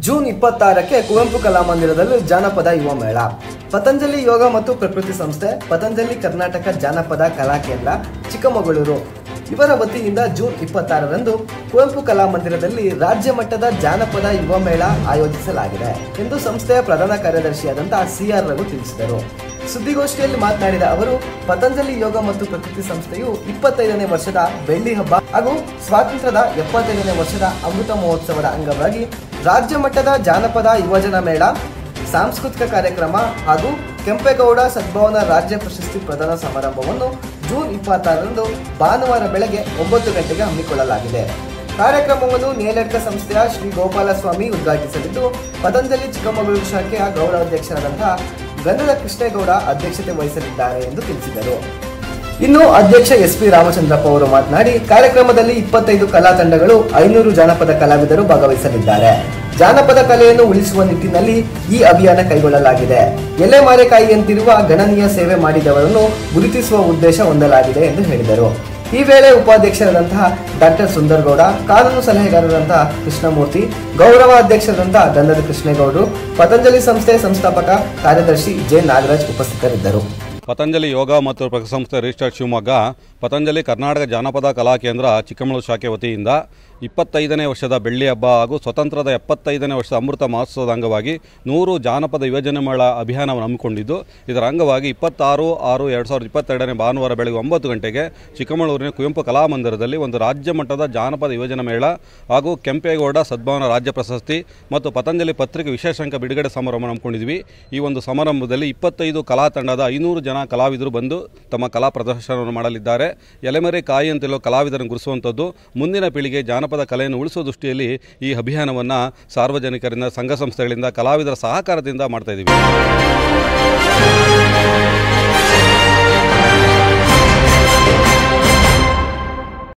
June ಇಪ್ಪತ್ತಾರಕ್ಕೆ Kuvempu ಕಲಾಮಂದಿರದಲ್ಲಿ ಜಾನಪದ ಯುವ ಮೇಳ ಪತಂಜಲಿ ಯೋಗ ಮತ್ತು ಪ್ರಕೃತಿ ಸಂಸ್ಥೆ ಪತಂಜಲಿ ಕರ್ನಾಟಕ ಜಾನಪದ ಕಲಾ ಕೇಂದ್ರ ಚಿಕ್ಕಮಗಳೂರು ಇವರ ವತಿಯಿಂದ ಜೂನ್ ಇಪ್ಪತ್ತಾರರಂದು ಕುವೆಂಪು ಕಲಾಮಂದಿರದಲ್ಲಿ ರಾಜ್ಯ ಮಟ್ಟದ ಜಾನಪದ ಯುವ ಮೇಳ ಆಯೋಜಿಸಲಾಗಿದೆ ಎಂದು ಸಂಸ್ಥೆಯ ಪ್ರಧಾನ ಕಾರ್ಯದರ್ಶಿಯಾದಂತಹ ಸಿಆರ್ ರಘು ತಿಳಿಸಿದರು ಸುದ್ದಿಗೋಷ್ಠಿಯಲ್ಲಿ ಮಾತನಾಡಿದ ಅವರು ಪತಂಜಲಿ ಯೋಗ ಮತ್ತು ಪ್ರಕೃತಿ ಸಂಸ್ಥೆಯು ಇಪ್ಪತ್ತೈದನೇ ವರ್ಷದ ಬೆಳ್ಳಿ ಹಬ್ಬ ಹಾಗೂ ಸ್ವಾತಂತ್ರ್ಯದ ಎಪ್ಪತ್ತೈದನೇ ವರ್ಷದ ಅಮೃತ ಮಹೋತ್ಸವದ ಅಂಗವಾಗಿ ರಾಜ್ಯ ಮಟ್ಟದ ಜಾನಪದ ಯುವಜನ ಮೇಳ ಸಾಂಸ್ಕೃತಿಕ ಕಾರ್ಯಕ್ರಮ ಹಾಗೂ ಕೆಂಪೇಗೌಡ ಸದ್ಭವನ ರಾಜ್ಯ ಪ್ರಶಸ್ತಿ ಪ್ರದಾನ ಸಮಾರಂಭವನ್ನು ಜೂನ್ ಇಪ್ಪತ್ತಾರರಂದು ಭಾನುವಾರ ಬೆಳಗ್ಗೆ ಒಂಬತ್ತು ಗಂಟೆಗೆ ಹಮ್ಮಿಕೊಳ್ಳಲಾಗಿದೆ ಕಾರ್ಯಕ್ರಮವನ್ನು ನೇಲಡ್ಕ ಸಂಸ್ಥೆಯ ಶ್ರೀ ಗೋಪಾಲಸ್ವಾಮಿ ಉದ್ಘಾಟಿಸಲಿದ್ದು ಪತಂಜಲಿ ಚಿಕ್ಕಮಗಳೂರು ಶಾಖೆಯ ಗೌರವಾಧ್ಯಕ್ಷರಾದಂತಹ ಗಂಧದ ಕೃಷ್ಣೇಗೌಡ ಅಧ್ಯಕ್ಷತೆ ವಹಿಸಲಿದ್ದಾರೆ ಎಂದು ತಿಳಿಸಿದರು ಇನ್ನು ಅಧ್ಯಕ್ಷ ಎಸ್ ಪಿ ರಾಮಚಂದ್ರಪ್ಪ ಅವರು ಮಾತನಾಡಿ ಕಾರ್ಯಕ್ರಮದಲ್ಲಿ ಇಪ್ಪತ್ತೈದು ಕಲಾ ತಂಡಗಳು ಐನೂರು ಜಾನಪದ ಕಲಾವಿದರು ಭಾಗವಹಿಸಲಿದ್ದಾರೆ ಜಾನಪದ ಕಲೆಯನ್ನು ಉಳಿಸುವ ನಿಟ್ಟಿನಲ್ಲಿ ಈ ಅಭಿಯಾನ ಕೈಗೊಳ್ಳಲಾಗಿದೆ ಎಲೆಮಾರೆಕಾಯಿಯಂತಿರುವ ಗಣನೀಯ ಸೇವೆ ಮಾಡಿದವರನ್ನು ಗುರುತಿಸುವ ಉದ್ದೇಶ ಹೊಂದಲಾಗಿದೆ ಎಂದು ಹೇಳಿದರು ಈ ವೇಳೆ ಉಪಾಧ್ಯಕ್ಷರಾದಂತಹ ಡಾಕ್ಟರ್ ಸುಂದರ್ಗೌಡ ಕಾನೂನು ಸಲಹೆಗಾರರಾದಂತಹ ಕೃಷ್ಣಮೂರ್ತಿ ಗೌರವ ಅಧ್ಯಕ್ಷರಾದಂತಹ ಗಂಧದ ಕೃಷ್ಣೇಗೌಡರು ಪತಂಜಲಿ ಸಂಸ್ಥೆ ಸಂಸ್ಥಾಪಕ ಕಾರ್ಯದರ್ಶಿ ಜೆ ನಾಗರಾಜ್ ಉಪಸ್ಥಿತರಿದ್ದರು ಪತಂಜಲಿ ಯೋಗ ಮತ್ತು ಪ್ರಕೃತಿ ಸಂಸ್ಥೆ ರಿಜಿಸ್ಟರ್ ಶಿವಮೊಗ್ಗ ಪತಂಜಲಿ ಕರ್ನಾಟಕ ಜಾನಪದ ಕಲಾ ಕೇಂದ್ರ ಚಿಕ್ಕಮಗಳೂರು ಶಾಖೆ ವತಿಯಿಂದ ಇಪ್ಪತ್ತೈದನೇ ವರ್ಷದ ಬೆಳ್ಳಿ ಹಬ್ಬ ಹಾಗೂ ಸ್ವತಂತ್ರದ ಎಪ್ಪತ್ತೈದನೇ ವರ್ಷದ ಅಮೃತ ಮಹೋತ್ಸವದ ಅಂಗವಾಗಿ ನೂರು ಜಾನಪದ ಯುವಜನ ಮೇಳ ಅಭಿಯಾನವನ್ನು ಹಮ್ಮಿಕೊಂಡಿದ್ದು ಇದರ ಅಂಗವಾಗಿ ಇಪ್ಪತ್ತಾರು ಆರು ಎರಡು ಸಾವಿರದ ಇಪ್ಪತ್ತೆರಡನೇ ಭಾನುವಾರ ಬೆಳಗ್ಗೆ ಒಂಬತ್ತು ಗಂಟೆಗೆ ಚಿಕ್ಕಮಗಳೂರಿನ ಕುವೆಂಪು ಕಲಾಮಂದಿರದಲ್ಲಿ ಒಂದು ರಾಜ್ಯ ಮಟ್ಟದ ಜಾನಪದ ಯುವಜನ ಮೇಳ ಹಾಗೂ ಕೆಂಪೇಗೌಡ ಸದ್ಭವನ ರಾಜ್ಯ ಪ್ರಶಸ್ತಿ ಮತ್ತು ಪತಂಜಲಿ ಪತ್ರಿಕೆ ವಿಶೇಷ ಅಂಕ ಬಿಡುಗಡೆ ಸಮಾರಂಭ ಹಮ್ಮಿಕೊಂಡಿದ್ವಿ ಈ ಒಂದು ಸಮಾರಂಭದಲ್ಲಿ ಇಪ್ಪತ್ತೈದು ಕಲಾ ತಂಡದ ಐನೂರು ಜನ ಕಲಾವಿದರು ಬಂದು ತಮ್ಮ ಕಲಾ ಪ್ರದರ್ಶನವನ್ನು ಮಾಡಲಿದ್ದಾರೆ ಎಲೆಮರೆ ಕಾಯಿ ಅಂತೆಲ್ಲೋ ಕಲಾವಿದರನ್ನು ಗುರುಸುವಂಥದ್ದು ಮುಂದಿನ ಪೀಳಿಗೆ ಜಾನಪದ ಕಲೆಯನ್ನು ಉಳಿಸುವ ದೃಷ್ಟಿಯಲ್ಲಿ ಈ ಅಭಿಯಾನವನ್ನು ಸಾರ್ವಜನಿಕರಿಂದ ಸಂಘ ಸಂಸ್ಥೆಗಳಿಂದ ಕಲಾವಿದರ ಸಹಕಾರದಿಂದ ಮಾಡ್ತಾ ಇದ್ದೀವಿ